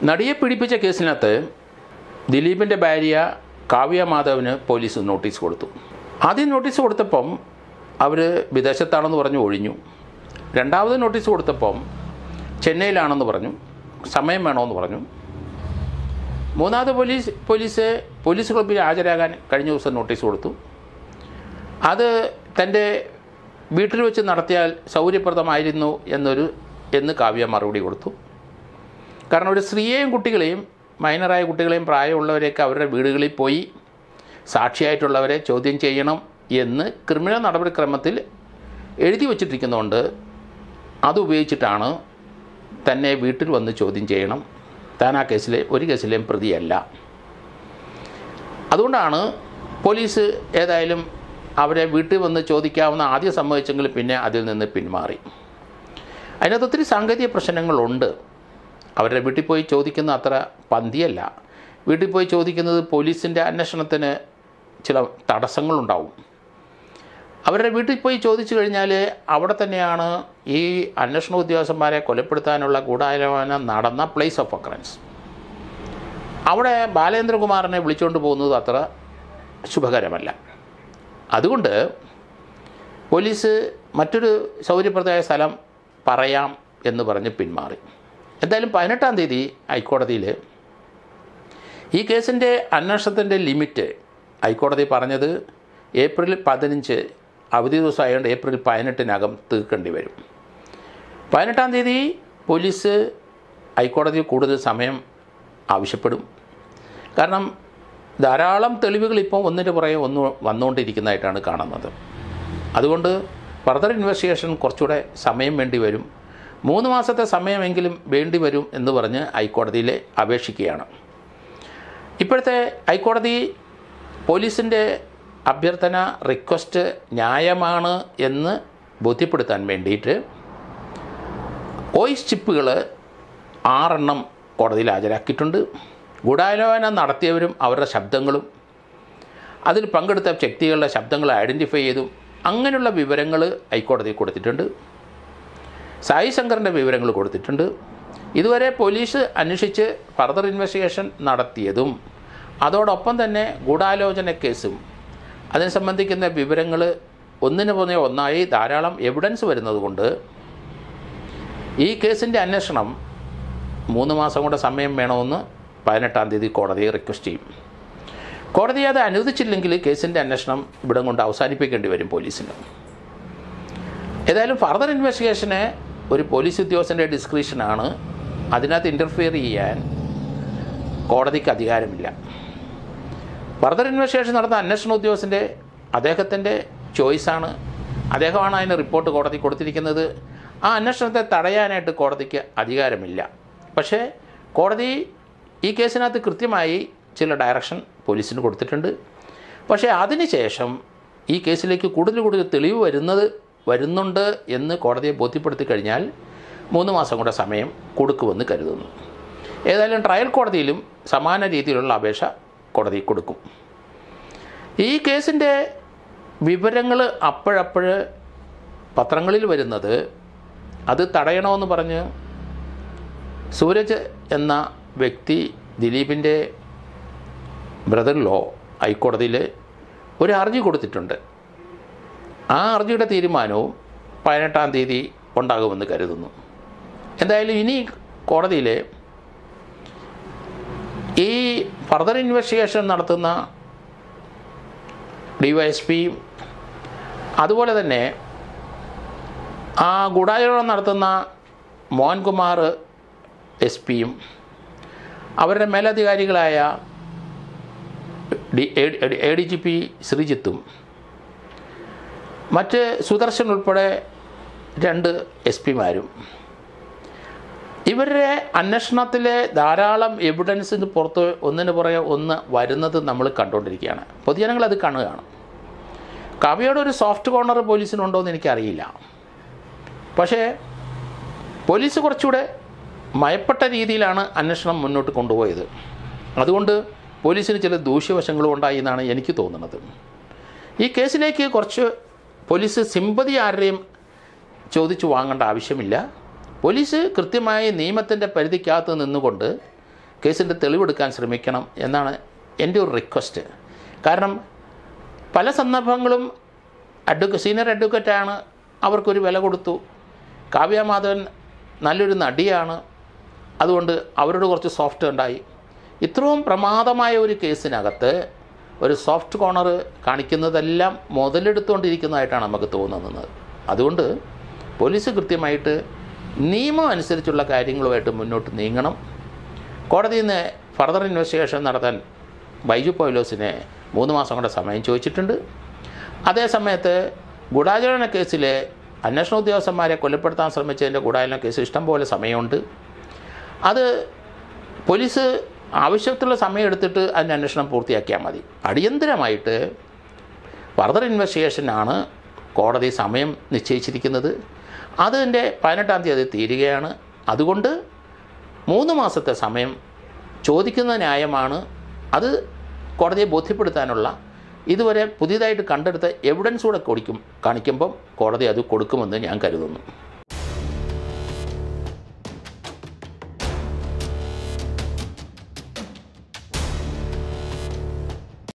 നടിയെ പീഡിപ്പിച്ച കേസിനകത്ത് ദിലീപിൻ്റെ ഭാര്യ കാവ്യ മാധവന് പോലീസ് നോട്ടീസ് കൊടുത്തു ആദ്യം നോട്ടീസ് കൊടുത്തപ്പം അവർ വിദേശത്താണെന്ന് പറഞ്ഞു ഒഴിഞ്ഞു രണ്ടാമത് നോട്ടീസ് കൊടുത്തപ്പം ചെന്നൈയിലാണെന്ന് പറഞ്ഞു സമയം വേണമെന്ന് പറഞ്ഞു മൂന്നാമത് പോലീസ് പോലീസ് പോലീസ് ക്ലബ്ബിൽ ഹാജരാകാൻ കഴിഞ്ഞ ദിവസം നോട്ടീസ് കൊടുത്തു അത് തൻ്റെ വീട്ടിൽ വെച്ച് നടത്തിയാൽ സൗകര്യപ്രദമായിരുന്നു എന്നൊരു എന്ന് കാവ്യ മറുപടി കൊടുത്തു കാരണം ഒരു സ്ത്രീയെയും കുട്ടികളെയും മൈനറായ കുട്ടികളെയും പ്രായമുള്ളവരെയൊക്കെ അവരുടെ വീടുകളിൽ പോയി സാക്ഷിയായിട്ടുള്ളവരെ ചോദ്യം ചെയ്യണം എന്ന് ക്രിമിനൽ നടപടിക്രമത്തിൽ എഴുതി വച്ചിട്ടിരിക്കുന്നതുകൊണ്ട് അതുപയോഗിച്ചിട്ടാണ് തന്നെ വീട്ടിൽ വന്ന് ചോദ്യം ചെയ്യണം താൻ ആ കേസിലെ ഒരു കേസിലെയും പ്രതിയല്ല അതുകൊണ്ടാണ് പോലീസ് ഏതായാലും അവരെ വീട്ടിൽ വന്ന് ചോദിക്കാവുന്ന ആദ്യം സമ്മതിച്ചെങ്കിൽ പിന്നെ അതിൽ നിന്ന് പിന്മാറി അതിനകത്ത് ഒത്തിരി സാങ്കേതിക പ്രശ്നങ്ങളുണ്ട് അവരുടെ വീട്ടിൽ പോയി ചോദിക്കുന്ന അത്ര പന്തിയല്ല വീട്ടിൽ പോയി ചോദിക്കുന്നത് പോലീസിൻ്റെ അന്വേഷണത്തിന് ചില തടസ്സങ്ങളുണ്ടാവും അവരുടെ വീട്ടിൽ പോയി ചോദിച്ചു കഴിഞ്ഞാൽ അവിടെ തന്നെയാണ് ഈ അന്വേഷണ ഉദ്യോഗസ്ഥന്മാരെ കൊലപ്പെടുത്താനുള്ള ഗൂഢാലോചന നടന്ന പ്ലേസ് ഓഫ് അക്കറൻസ് അവിടെ ബാലേന്ദ്രകുമാറിനെ വിളിച്ചുകൊണ്ട് പോകുന്നത് അത്ര ശുഭകരമല്ല അതുകൊണ്ട് പോലീസ് മറ്റൊരു സൗകര്യപ്രദമായ സ്ഥലം പറയാം എന്ന് പറഞ്ഞ് പിന്മാറി എന്തായാലും പതിനെട്ടാം തീയതി ഹൈക്കോടതിയിൽ ഈ കേസിൻ്റെ അന്വേഷണത്തിൻ്റെ ലിമിറ്റ് ഹൈക്കോടതി പറഞ്ഞത് ഏപ്രിൽ പതിനഞ്ച് അവധി ദിവസമായതുകൊണ്ട് ഏപ്രിൽ പതിനെട്ടിനകം തീർക്കേണ്ടി വരും പതിനെട്ടാം തീയതി പോലീസ് ഹൈക്കോടതി കൂടുതൽ സമയം ആവശ്യപ്പെടും കാരണം ധാരാളം തെളിവുകൾ ഇപ്പോൾ ഒന്നിൻ്റെ പുറകെ ഒന്ന് വന്നുകൊണ്ടിരിക്കുന്നതായിട്ടാണ് കാണുന്നത് അതുകൊണ്ട് ഫർദർ ഇൻവെസ്റ്റിഗേഷൻ കുറച്ചുകൂടെ സമയം വേണ്ടി വരും മൂന്ന് മാസത്തെ സമയമെങ്കിലും വേണ്ടി വരും എന്ന് പറഞ്ഞ് ഹൈക്കോടതിയിൽ അപേക്ഷിക്കുകയാണ് ഇപ്പോഴത്തെ ഹൈക്കോടതി പോലീസിൻ്റെ അഭ്യർത്ഥന റിക്വസ്റ്റ് ന്യായമാണ് എന്ന് ബോധ്യപ്പെടുത്താൻ വേണ്ടിയിട്ട് വോയിസ് ചിപ്പുകൾ ആറെണ്ണം കോടതിയിൽ ഹാജരാക്കിയിട്ടുണ്ട് ഗൂഢാലോചന നടത്തിയവരും അവരുടെ ശബ്ദങ്ങളും അതിൽ പങ്കെടുത്ത വ്യക്തികളുടെ ശബ്ദങ്ങൾ ഐഡൻറ്റിഫൈ ചെയ്തും അങ്ങനെയുള്ള വിവരങ്ങൾ ഹൈക്കോടതി കൊടുത്തിട്ടുണ്ട് സായി ശങ്കറിൻ്റെ വിവരങ്ങൾ കൊടുത്തിട്ടുണ്ട് ഇതുവരെ പോലീസ് അന്വേഷിച്ച് ഫർദർ ഇൻവെസ്റ്റിഗേഷൻ നടത്തിയതും അതോടൊപ്പം തന്നെ ഗൂഢാലോചന കേസും അതിനെ സംബന്ധിക്കുന്ന വിവരങ്ങൾ ഒന്നിനു പുറമെ ഒന്നായി ധാരാളം എവിഡൻസ് വരുന്നതുകൊണ്ട് ഈ കേസിൻ്റെ അന്വേഷണം മൂന്ന് മാസം കൊണ്ട് സമയം വേണമെന്ന് പതിനെട്ടാം തീയതി കോടതിയെ റിക്വസ്റ്റ് ചെയ്യും കോടതി അത് അനുവദിച്ചില്ലെങ്കിൽ കേസിൻ്റെ അന്വേഷണം ഇവിടം കൊണ്ട് അവസാനിപ്പിക്കേണ്ടി വരും പോലീസിന് ഏതായാലും ഫർദർ ഇൻവെസ്റ്റിഗേഷന് ഒരു പോലീസ് ഉദ്യോഗസ്ഥൻ്റെ ഡിസ്ക്രിപ്ഷനാണ് അതിനകത്ത് ഇൻ്റർഫിയർ ചെയ്യാൻ കോടതിക്ക് അധികാരമില്ല ഫർദർ ഇൻവെസ്റ്റിഗേഷൻ നടന്ന അന്വേഷണ ഉദ്യോഗസ്ഥൻ്റെ അദ്ദേഹത്തിൻ്റെ ചോയ്സാണ് അദ്ദേഹമാണ് അതിന് റിപ്പോർട്ട് കോടതി കൊടുത്തിരിക്കുന്നത് ആ അന്വേഷണത്തെ തടയാനായിട്ട് കോടതിക്ക് അധികാരമില്ല പക്ഷേ കോടതി ഈ കേസിനകത്ത് കൃത്യമായി ചില ഡയറക്ഷൻ പോലീസിന് കൊടുത്തിട്ടുണ്ട് പക്ഷേ അതിനുശേഷം ഈ കേസിലേക്ക് കൂടുതൽ കൂടുതൽ തെളിവ് വരുന്നത് വരുന്നുണ്ട് എന്ന് കോടതിയെ ബോധ്യപ്പെടുത്തി കഴിഞ്ഞാൽ മൂന്ന് മാസം കൂടെ സമയം കൊടുക്കുമെന്ന് കരുതുന്നു ഏതായാലും ട്രയൽ കോടതിയിലും സമാന രീതിയിലുള്ള അപേക്ഷ കോടതി കൊടുക്കും ഈ കേസിൻ്റെ വിവരങ്ങൾ അപ്പോഴപ്പോഴ് പത്രങ്ങളിൽ വരുന്നത് അത് തടയണമെന്ന് പറഞ്ഞ് സൂരജ് എന്ന വ്യക്തി ദിലീപിൻ്റെ ബ്രദർ ലോ ഹൈക്കോടതിയിൽ ഒരു ഹർജി കൊടുത്തിട്ടുണ്ട് ആ ഹർജിയുടെ തീരുമാനവും പതിനെട്ടാം തീയതി ഉണ്ടാകുമെന്ന് കരുതുന്നു എന്തായാലും ഇനി കോടതിയിൽ ഈ ഫർദർ ഇൻവെസ്റ്റിഗേഷൻ നടത്തുന്ന ഡി വൈ എസ് പിയും അതുപോലെ തന്നെ ആ ഗൂഢാചരണം നടത്തുന്ന മോഹൻകുമാർ എസ് പിയും അവരുടെ മേലധികാരികളായ D A D G P ശ്രീജിത്തും മറ്റ് സുദർശൻ ഉൾപ്പെടെ രണ്ട് എസ് പിമാരും ഇവരുടെ അന്വേഷണത്തിലെ ധാരാളം എവിഡൻസിന് പുറത്ത് ഒന്നിന് പുറകെ ഒന്ന് വരുന്നത് നമ്മൾ കണ്ടുകൊണ്ടിരിക്കുകയാണ് പൊതുജനങ്ങൾ അത് കാണുകയാണ് കവിയുടെ ഒരു സോഫ്റ്റ് കോർണർ പോലീസിനുണ്ടോ എന്ന് എനിക്കറിയില്ല പക്ഷേ പോലീസ് കുറച്ചുകൂടെ മയപ്പെട്ട രീതിയിലാണ് അന്വേഷണം മുന്നോട്ട് കൊണ്ടുപോയത് അതുകൊണ്ട് പോലീസിന് ചില ദൂഷ്യവശങ്ങളും ഉണ്ടായി എന്നാണ് എനിക്ക് തോന്നുന്നത് ഈ കേസിലേക്ക് കുറച്ച് പോലീസ് സിമ്പതി ആരുടെയും ചോദിച്ചു വാങ്ങേണ്ട ആവശ്യമില്ല പോലീസ് കൃത്യമായി നിയമത്തിൻ്റെ പരിധിക്കകത്ത് നിന്നുകൊണ്ട് കേസിൻ്റെ തെളിവെടുക്കാൻ ശ്രമിക്കണം എന്നാണ് എൻ്റെ ഒരു റിക്വസ്റ്റ് കാരണം പല സന്ദർഭങ്ങളും അഡ്വക്ക സീനിയർ അഡ്വക്കറ്റാണ് അവർക്കൊരു വില കൊടുത്തു കാവ്യ മാധവൻ നല്ലൊരു നടിയാണ് അതുകൊണ്ട് അവരോട് കുറച്ച് സോഫ്റ്റ് ഉണ്ടായി ഇത്രയും പ്രമാദമായ ഒരു കേസിനകത്ത് ഒരു സോഫ്റ്റ് കോർണർ കാണിക്കുന്നതെല്ലാം മുതലെടുത്തുകൊണ്ടിരിക്കുന്നതായിട്ടാണ് നമുക്ക് തോന്നുന്നത് അതുകൊണ്ട് പോലീസ് കൃത്യമായിട്ട് നിയമം അനുസരിച്ചുള്ള കാര്യങ്ങളുമായിട്ട് മുന്നോട്ട് നീങ്ങണം കോടതിയിൽ നിന്ന് ഫർദർ ഇൻവെസ്റ്റിഗേഷൻ നടത്താൻ ബൈജു പൗലോസിനെ മൂന്ന് മാസം കൊണ്ട് സമയം ചോദിച്ചിട്ടുണ്ട് അതേസമയത്ത് ഗൂഢാചരണ കേസിലെ അന്വേഷണ ഉദ്യോഗസ്ഥന്മാരെ കൊലപ്പെടുത്താൻ ശ്രമിച്ചതിൻ്റെ ഗൂഢാചരണ കേസ് ഇഷ്ടംപോലെ സമയമുണ്ട് അത് പോലീസ് ആവശ്യത്തിലുള്ള സമയം എടുത്തിട്ട് അതിൻ്റെ അന്വേഷണം പൂർത്തിയാക്കിയാൽ മതി അടിയന്തരമായിട്ട് ഫർദർ ഇൻവെസ്റ്റിഗേഷനാണ് കോടതി സമയം നിശ്ചയിച്ചിരിക്കുന്നത് അതിൻ്റെ പതിനെട്ടാം തീയതി തീരുകയാണ് അതുകൊണ്ട് മൂന്ന് മാസത്തെ സമയം ചോദിക്കുന്ന ന്യായമാണ് അത് കോടതിയെ ബോധ്യപ്പെടുത്താനുള്ള ഇതുവരെ പുതിയതായിട്ട് കണ്ടെടുത്ത എവിഡൻസ് കൂടെ കൊടുക്കും കാണിക്കുമ്പം കോടതി അത് കൊടുക്കുമെന്ന് ഞാൻ കരുതുന്നു